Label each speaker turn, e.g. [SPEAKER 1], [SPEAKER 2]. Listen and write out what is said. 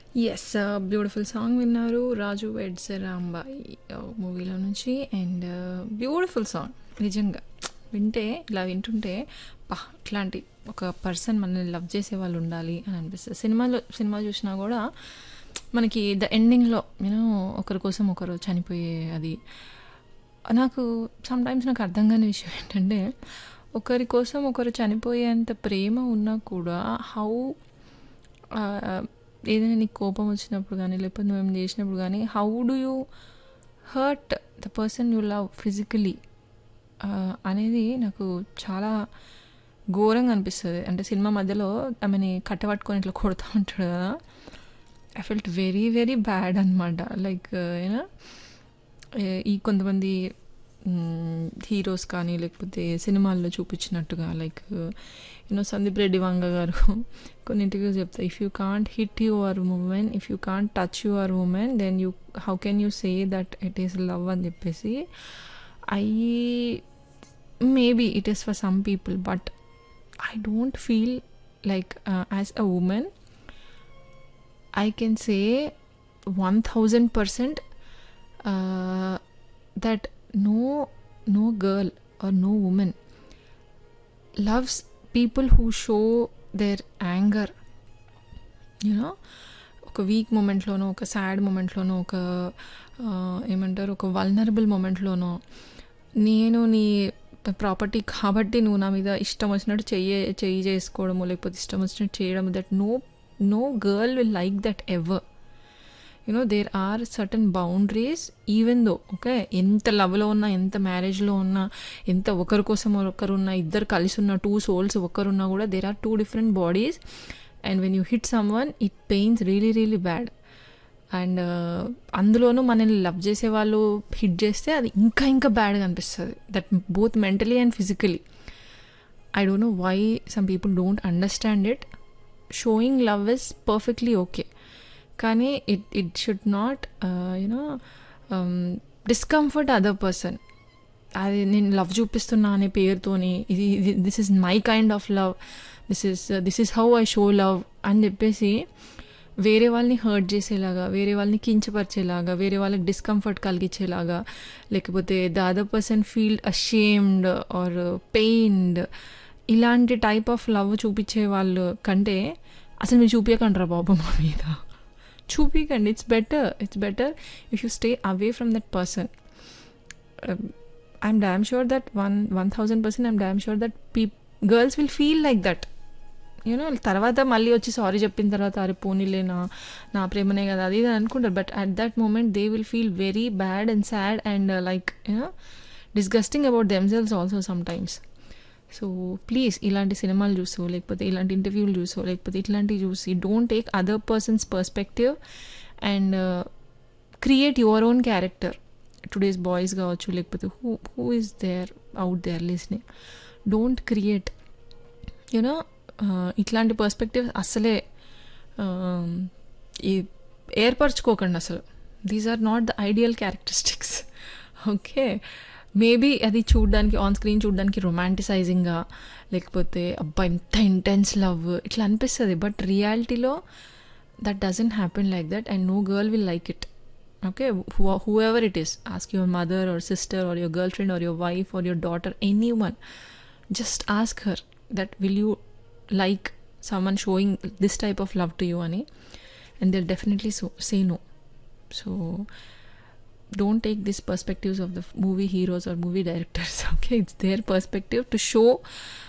[SPEAKER 1] yes beautiful song విన్నారు రాజు weds Rambai మూవీలో నుంచి అండ్ బ్యూటిఫుల్ సాంగ్ నిజంగా వింటే ఇలా వింటుంటే పా ఇట్లాంటి ఒక పర్సన్ మనల్ని లవ్ చేసే వాళ్ళు ఉండాలి అని అనిపిస్తుంది సినిమాలో సినిమా చూసినా కూడా మనకి ద ఎండింగ్లో యూనో ఒకరి కోసం ఒకరు చనిపోయే అది నాకు సమ్టైమ్స్ నాకు అర్థం కాని విషయం ఏంటంటే ఒకరి కోసం ఒకరు చనిపోయేంత ప్రేమ ఉన్నా కూడా హౌ ఏదైనా నీకు కోపం వచ్చినప్పుడు కానీ లేకపోతే నువ్వేం చేసినప్పుడు కానీ how do you hurt the person you love physically అనేది నాకు చాలా ఘోరంగా అనిపిస్తుంది అంటే సినిమా మధ్యలో ఆమెని కట్టబట్టుకొని ఇట్లా కొడుతూ ఉంటాడు కదా I felt very very bad అనమాట లైక్ యూనో ఈ కొంతమంది హీరోస్ కానీ లేకపోతే సినిమాల్లో చూపించినట్టుగా లైక్ యూనో సందీప్ రెడ్డి వంగ గారు కొన్ని ఇంటర్వ్యూస్ చెప్తారు if you can't hit your women if you can't touch your women then you how can you say that it is love అని చెప్పేసి I maybe it is for some people but I don't feel like as a women I can say one thousand percent that no no girl or no woman loves people who show their anger you know ఒక weak మూమెంట్లోనో ఒక sad మూమెంట్లోనో ఒక ఏమంటారు ఒక vulnerable మూమెంట్లోనో నేను నీ property కాబట్టి నువ్వు నా మీద ఇష్టం వచ్చినట్టు చెయ్యి చెయ్యి చేసుకోవడము లేకపోతే ఇష్టం వచ్చినట్టు చేయడం that no no girl will like that ever you know there are certain boundaries even though okay ఎంత లవ్లో ఉన్నా ఎంత మ్యారేజ్లో ఉన్నా ఎంత ఒకరి కోసం ఒకరు ఉన్నా ఇద్దరు కలిసి ఉన్న టూ సోల్స్ ఒకరున్నా కూడా there are two different bodies and when you hit someone it pains really really bad and అందులోనూ మనల్ని లవ్ చేసే వాళ్ళు హిట్ చేస్తే అది ఇంకా ఇంకా బ్యాడ్గా అనిపిస్తుంది that both mentally and physically I don't know why some people don't understand it showing love is perfectly okay కానీ it it should not you know discomfort other person అది నేను లవ్ చూపిస్తున్నా అనే పేరుతోని ఇది this is my kind of love this is this is how I show love అని చెప్పేసి వేరే వాళ్ళని హర్ట్ చేసేలాగా వేరే వాళ్ళని కించపరిచేలాగా వేరే వాళ్ళకి డిస్కంఫర్ట్ కలిగించేలాగా లేకపోతే the other person feel ashamed or pained ఇలాంటి టైప్ ఆఫ్ లవ్ చూపించే వాళ్ళు కంటే అసలు మీరు చూపించకండి రా బాబు మా మీద చూపించండి it's better it's better if you stay away from that person I'm damn sure that one one thousand percent I'm damn sure that p girls will feel like that you know తర్వాత మళ్ళీ వచ్చి సారీ చెప్పిన తర్వాత అరే పోనీలే నా నా ప్రేమనే కదా అది ఇది అనుకుంటారు but at that moment they will feel very bad and sad and like you know disgusting about themselves also sometimes so please ఇలాంటి సినిమాలు చూసో లేకపోతే ఇలాంటి ఇంటర్వ్యూలు చూసో లేకపోతే ఇట్లాంటివి చూసి don't take other person's perspective and create your own character today's boys కావచ్చు లేకపోతే who who is there out there listening don't create you know ఇట్లాంటి పర్స్పెక్టివ్ అసలే ఏర్పరచుకోకండి అసలు these are not the ideal characteristics okay maybe అది చూడడానికి on screen చూడడానికి రొమాంటిసైజింగ్గా లేకపోతే అబ్బా ఎంత ఇంటెన్స్ లవ్ ఇట్లా అనిపిస్తుంది బట్ రియాలిటీలో that doesn't happen like that and no girl will like it okay whoever it is ask your mother or sister or your girlfriend or your wife or your daughter anyone just ask her that will you like someone showing this type of love to you ani and they'll definitely so, say no so don't take these perspectives of the movie heroes or movie directors okay it's their perspective to show